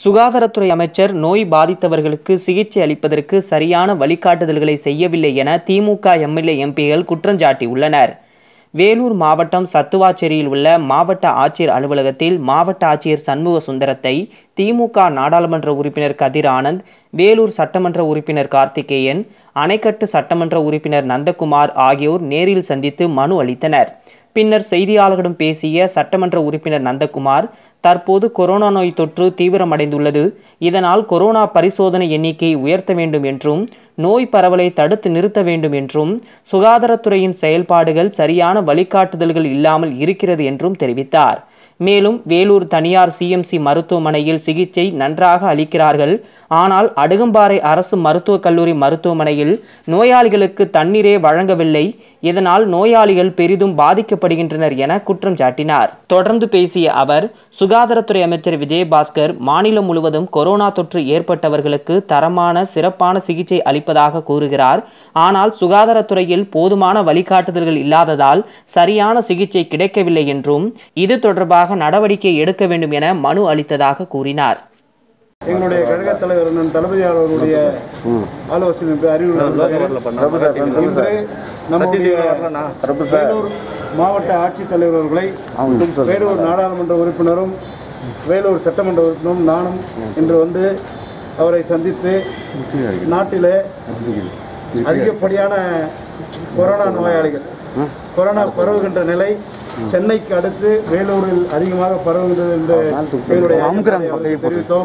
சுகாதாரத்துறை அமைச்சர் நோய் பாதித்தவர்களுக்கு சிகிச்சை அளிப்பதற்கு சரியான வழிகாட்டுதல்களை செய்யவில்லை என திமுக எம்எல்ஏ எம்பிகள் குற்றஞ்சாட்டியுள்ளனர் வேலூர் மாவட்டம் சத்துவாச்சேரியில் உள்ள மாவட்ட ஆட்சியர் அலுவலகத்தில் மாவட்ட ஆட்சியர் சண்முக சுந்தரத்தை திமுக நாடாளுமன்ற உறுப்பினர் கதிர் ஆனந்த் வேலூர் சட்டமன்ற உறுப்பினர் கார்த்திகேயன் அணைக்கட்டு சட்டமன்ற உறுப்பினர் நந்தகுமார் ஆகியோர் நேரில் சந்தித்து மனு அளித்தனர் பின்னர் செய்தியாளர்களிடம் பேசிய சட்டமன்ற உறுப்பினர் நந்தகுமார் தற்போது கொரோனா நோய் தொற்று தீவிரமடைந்துள்ளது இதனால் கொரோனா பரிசோதனை எண்ணிக்கையை உயர்த்த வேண்டும் என்றும் நோய் பரவலை தடுத்து நிறுத்த வேண்டும் என்றும் சுகாதாரத்துறையின் செயல்பாடுகள் சரியான வழிகாட்டுதல்கள் இல்லாமல் இருக்கிறது என்றும் தெரிவித்தார் மேலும் வேலூர் தனியார் சிஎம்சி மருத்துவமனையில் சிகிச்சை நன்றாக அளிக்கிறார்கள் ஆனால் அடுகம்பாறை அரசு மருத்துவக் கல்லூரி மருத்துவமனையில் நோயாளிகளுக்கு தண்ணீரே வழங்கவில்லை இதனால் நோயாளிகள் பெரிதும் பாதிக்கப்படுகின்றனர் என குற்றம் சாட்டினார் தொடர்ந்து பேசிய அவர் சுகாதாரத்துறை அமைச்சர் விஜயபாஸ்கர் மாநிலம் முழுவதும் கொரோனா தொற்று ஏற்பட்டவர்களுக்கு தரமான சிறப்பான சிகிச்சை அளிப்பதாக கூறுகிறார் ஆனால் சுகாதாரத்துறையில் போதுமான வழிகாட்டுதல்கள் இல்லாததால் சரியான சிகிச்சை கிடைக்கவில்லை என்றும் இது தொடர்பாக நடவடிக்கை எடுக்க வேண்டும் என மனு அளித்ததாக கூறினார் எங்களுடைய கழக தலைவர் அண்ணன் தளபதி அவர்களுடைய ஆலோசனை அறிவுறுத்தல் இன்று நம்முடைய வேலூர் மாவட்ட ஆட்சித்தலைவர் அவர்களை வேலூர் நாடாளுமன்ற உறுப்பினரும் வேலூர் சட்டமன்ற உறுப்பினரும் நானும் இன்று வந்து அவரை சந்தித்து நாட்டிலே அதிகப்படியான கொரோனா நோயாளிகள் கொரோனா பரவுகின்ற நிலை சென்னைக்கு அடுத்து வேலூரில் அதிகமாக பரவுகின்றது என்று எங்களுடைய அவருக்கு தெரிவித்தோம்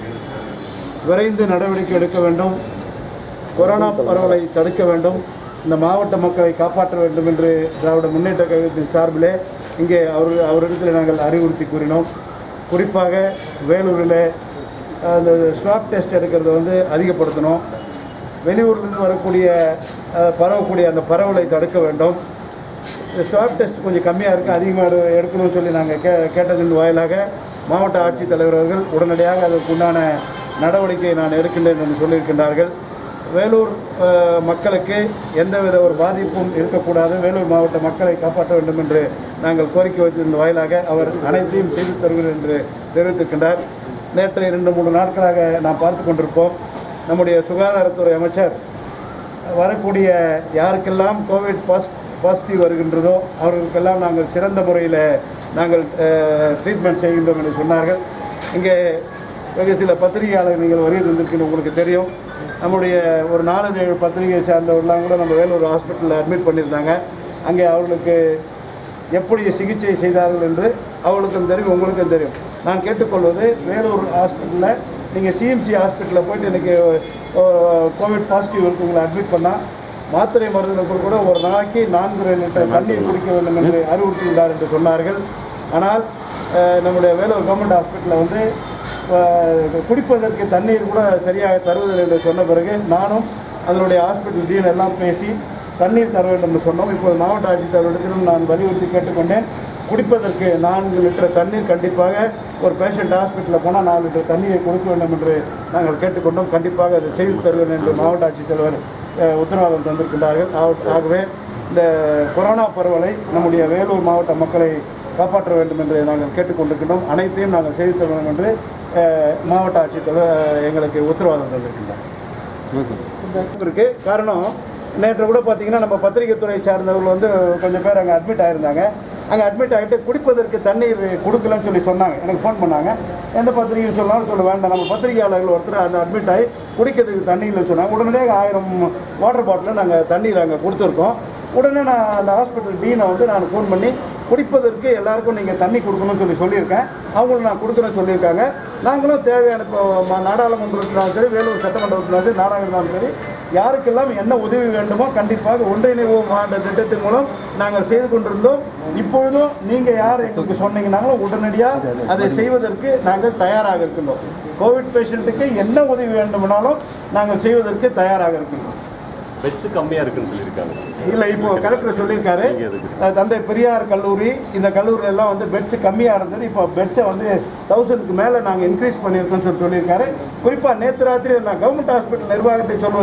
விரைந்து நடவடிக்கை எடுக்க வேண்டும் கொரோனா பரவலை தடுக்க வேண்டும் இந்த மாவட்ட மக்களை காப்பாற்ற வேண்டும் என்று திராவிட முன்னேற்ற கழகத்தின் சார்பிலே இங்கே அவர் அவரிடத்தில் நாங்கள் அறிவுறுத்தி கூறினோம் குறிப்பாக வேலூரில் அந்த ஸ்வாப் டெஸ்ட் எடுக்கிறத வந்து அதிகப்படுத்தணும் வெளியூர்லேருந்து வரக்கூடிய அஹ், பரவக்கூடிய அந்த பரவலை தடுக்க வேண்டும் இந்த ஸ்வாப் டெஸ்ட் கொஞ்சம் கம்மியாக இருக்குது அதிகமாக எடு எடுக்கணும்னு சொல்லி நாங்கள் கே கேட்டதின் வாயிலாக மாவட்ட ஆட்சித்தலைவர் அவர்கள் உடனடியாக அதற்கு உண்டான நடவடிக்கையை நான் எடுக்கின்றேன் என்று சொல்லியிருக்கின்றார்கள் வேலூர் அஹ், மக்களுக்கு எந்தவித ஒரு பாதிப்பும் இருக்கக்கூடாது வேலூர் மாவட்ட மக்களை காப்பாற்ற வேண்டும் என்று நாங்கள் கோரிக்கை வைத்திருந்த வாயிலாக அவர் அனைத்தையும் செய்து தருகிறேன் என்று தெரிவித்திருக்கின்றார் நேற்று இரண்டு மூன்று நாட்களாக நாம் பார்த்து கொண்டிருப்போம் நம்முடைய சுகாதாரத்துறை அமைச்சர் வரக்கூடிய யாருக்கெல்லாம் கோவிட் பாஸ் பாசிட்டிவ் வருகின்றதோ அவர்களுக்கெல்லாம் நாங்கள் சிறந்த முறையில் நாங்கள் ட்ரீட்மெண்ட் செய்கின்றோம் என்று சொன்னார்கள் இங்கே வெகு சில பத்திரிகையாளர்கள் நீங்கள் வருகை தந்திருக்கீங்க உங்களுக்கு தெரியும் நம்முடைய ஒரு நாலஞ்சு ஏழு பத்திரிகையை சார்ந்தவர்கள்லாம் கூட நம்ம வேலூர் ஹாஸ்பிட்டலில் அட்மிட் பண்ணியிருந்தாங்க அங்கே அவர்களுக்கு எப்படி சிகிச்சை செய்தார்கள் என்று அவர்களுக்கும் தெரியும் உங்களுக்கும் தெரியும் நான் கேட்டுக்கொள்வது வேலூர் ஹாஸ்பிட்டலில் நீங்கள் சிஎம்சி ஹாஸ்பிட்டலில் போயிட்டு இன்றைக்கி கோவிட் பாசிட்டிவ் இருக்கவங்களை அட்மிட் பண்ணால் மாத்திரை மருந்துக்கு கூட ஒரு நாளைக்கு நான்கு லிட்டர் தண்ணீர் குடிக்க வேண்டும் என்று அறிவுறுத்தியுள்ளார் என்று சொன்னார்கள் ஆனால் அஹ், நம்முடைய வேலூர் கவர்மெண்ட் ஹாஸ்பிட்டலில் வந்து அஹ், குடிப்பதற்கு தண்ணீர் கூட சரியாக தருவதில்லை என்று சொன்ன பிறகு நானும் அதனுடைய ஹாஸ்பிட்டல் டீன் எல்லாம் பேசி தண்ணீர் தர வேண்டும் என்று சொன்னோம் இப்போது மாவட்ட ஆட்சித்தலைவரிடத்திலும் நான் வலியுறுத்தி கேட்டுக்கொண்டேன் குடிப்பதற்கு நான்கு லிட்டர் தண்ணீர் கண்டிப்பாக ஒரு பேஷண்ட் ஹாஸ்பிட்டலில் போனால் நாலு லிட்டர் தண்ணீரை கொடுக்க வேண்டும் என்று நாங்கள் கேட்டுக்கொண்டோம் கண்டிப்பாக அதை செய்து தருவேன் என்று மாவட்ட ஆட்சித்தலைவர் அஹ், உத்தரவாதம் தந்திருக்கின்றார்கள் ஆக- ஆகவே இந்த கொரோனா பரவலை நம்முடைய வேலூர் மாவட்ட மக்களை காப்பாற்ற வேண்டும் என்று நாங்கள் கேட்டுக்கொண்டிருக்கின்றோம் அனைத்தையும் நாங்கள் செய்து தர வேண்டும் என்று அஹ், மாவட்ட ஆட்சித்தலைவர் அஹ், எங்களுக்கு உத்தரவாதம் தந்திருக்கின்றார் இருக்கு காரணம் நேற்று கூட பார்த்தீங்கன்னா நம்ம பத்திரிகை துறை சார்ந்தவர்கள் வந்து கொஞ்சம் பேர் அங்கே அட்மிட் ஆயிருந்தாங்க அங்கே அட்மிட் ஆகிட்டு குடிப்பதற்கு தண்ணீர் கொடுக்கலன்னு சொல்லி சொன்னாங்க எனக்கு ஃபோன் பண்ணாங்க எந்த பத்திரிகை சொன்னாலும் சொல்ல வேண்டாம் நம்ம பத்திரிகையாளர்கள் ஒருத்தர் அந்த அட்மிட் ஆகி குடிக்கிறதுக்கு தண்ணி இல்லைன்னு சொன்னாங்க உடனடியாக ஆயிரம் வாட்டர் பாட்டில் நாங்கள் தண்ணீர் அங்கே கொடுத்துருக்கோம் உடனே நான் அந்த ஹாஸ்பிட்டல் டீனை வந்து நான் ஃபோன் பண்ணி குடிப்பதற்கு எல்லாருக்கும் நீங்கள் தண்ணி கொடுக்கணும்னு சொல்லி சொல்லியிருக்கேன் அவங்களும் நான் கொடுக்குறேன்னு சொல்லியிருக்காங்க நாங்களும் தேவையான இப்போ ம- நாடாளுமன்ற உறுப்பினரும் சரி வேலூர் சட்டமன்ற உறுப்பினரும் சரி நாடாக இருந்தாலும் சரி யாருக்கெல்லாம் என்ன உதவி வேண்டுமோ கண்டிப்பாக ஒன்றிணைவோம் என்ற திட்டத்தின் மூலம் நாங்கள் செய்து கொண்டிருந்தோம் இப்பொழுதும் நீங்கள் யார் எங்களுக்கு சொன்னீங்கன்னாலும் உடனடியாக அதை செய்வதற்கு நாங்கள் தயாராக இருக்கின்றோம் கோவிட் பேஷண்ட்டுக்கு என்ன உதவி வேண்டுமானாலும் நாங்கள் செய்வதற்கு தயாராக இருக்கின்றோம் பெட்ஸ் கம்மியா இருக்குன்னு சொல்லியிருக்காங்க இல்லை இப்போ கலெக்டர் சொல்லியிருக்காரு அஹ் தந்தை பெரியார் கல்லூரி இந்த கல்லூரில எல்லாம் வந்து பெட்ஸ் கம்மியாக இருந்தது இப்போ பெட்ஸை வந்து தௌசண்ட்க்கு மேலே நாங்கள் இன்க்ரீஸ் பண்ணியிருக்கோம்னு சொல்லி சொல்லியிருக்காரு குறிப்பாக நேற்று ராத்திரி நான் கவர்மெண்ட் ஹாஸ்பிட்டல் நிர்வாகத்தை சொல்வது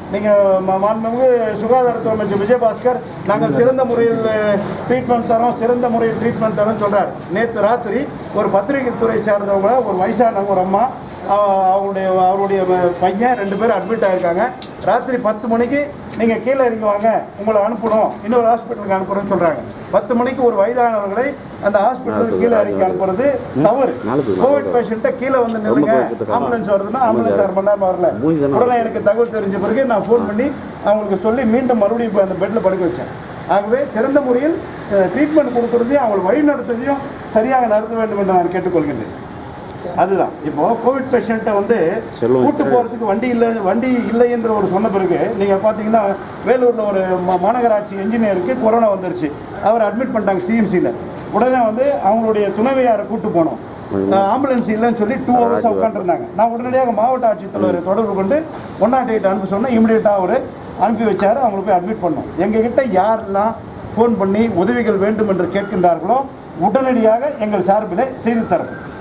நீங்கள் மாண்புமிகு சுகாதாரத்துறை அமைச்சர் விஜயபாஸ்கர் நாங்கள் சிறந்த முறையில் ட்ரீட்மெண்ட் தரோம் சிறந்த முறையில் ட்ரீட்மெண்ட் தரோம் சொல்கிறார் நேற்று ராத்திரி ஒரு பத்திரிகை துறை சார்ந்தவங்க ஒரு வயசானவங்க ஒரு அம்மா அவ- அவருடைய அவருடைய வ- பையன் ரெண்டு பேரும் அட்மிட் ஆகிருக்காங்க ராத்திரி பத்து மணிக்கு நீங்கள் கீழே இறங்கி வாங்க உங்களை அனுப்பணும் இன்னொரு ஹாஸ்பிட்டலுக்கு அனுப்புகிறோன்னு சொல்கிறாங்க பத்து மணிக்கு ஒரு வயதானவர்களை அந்த ஹாஸ்பிட்டலுக்கு கீழே இறங்கி அனுப்புறது தவறு கோவிட் பேஷண்ட்டை கீழே வந்து நில்லுங்க ஆம்புலன்ஸ் வருதுன்னா ஆம்புலன்ஸ் அரை மணி நேரம் வரல உடனே எனக்கு தகவல் தெரிஞ்ச பிறகு நான் ஃபோன் பண்ணி அவங்களுக்கு சொல்லி மீண்டும் மறுபடியும் இப்போ அந்த பெட்டில் படுக்க வச்சேன் ஆகவே சிறந்த முறையில் ட்ரீட்மெண்ட் கொடுக்கறதையும் அவங்களை வழி நடத்துறதையும் சரியாக நடத்த வேண்டும் என்று நான் கேட்டுக்கொள்கின்றேன் அதுதான் இப்போ கோவிட் பேஷண்ட்டை வந்து கூட்டு போகிறதுக்கு வண்டி இல்லை வண்டி இல்லை என்று ஒரு சொன்ன பிறகு நீங்கள் பார்த்தீங்கன்னா வேலூரில் ஒரு மா- மாநகராட்சி என்ஜினியருக்கு கொரோனா வந்துருச்சு அவர் அட்மிட் பண்ணிட்டாங்க சிஎம்சியில் உடனே வந்து அவங்களுடைய துணைவியாரை கூட்டு போனோம் ஆம்புலன்ஸ் இல்லைன்னு சொல்லி டூ ஹவர்ஸ் உட்காந்துருந்தாங்க நான் உடனடியாக மாவட்ட ஆட்சித்தலைவரை தொடர்பு கொண்டு ஒன் நாட் எயிட் அனுப்ப சொன்னேன் இமீடியட்டாக அவர் அனுப்பி வச்சார் அவங்களை போய் அட்மிட் பண்ணோம் எங்ககிட்ட யாரெல்லாம் ஃபோன் பண்ணி உதவிகள் வேண்டும் என்று கேட்கின்றார்களோ உடனடியாக எங்கள் சார்பில் செய்து தரப்படும்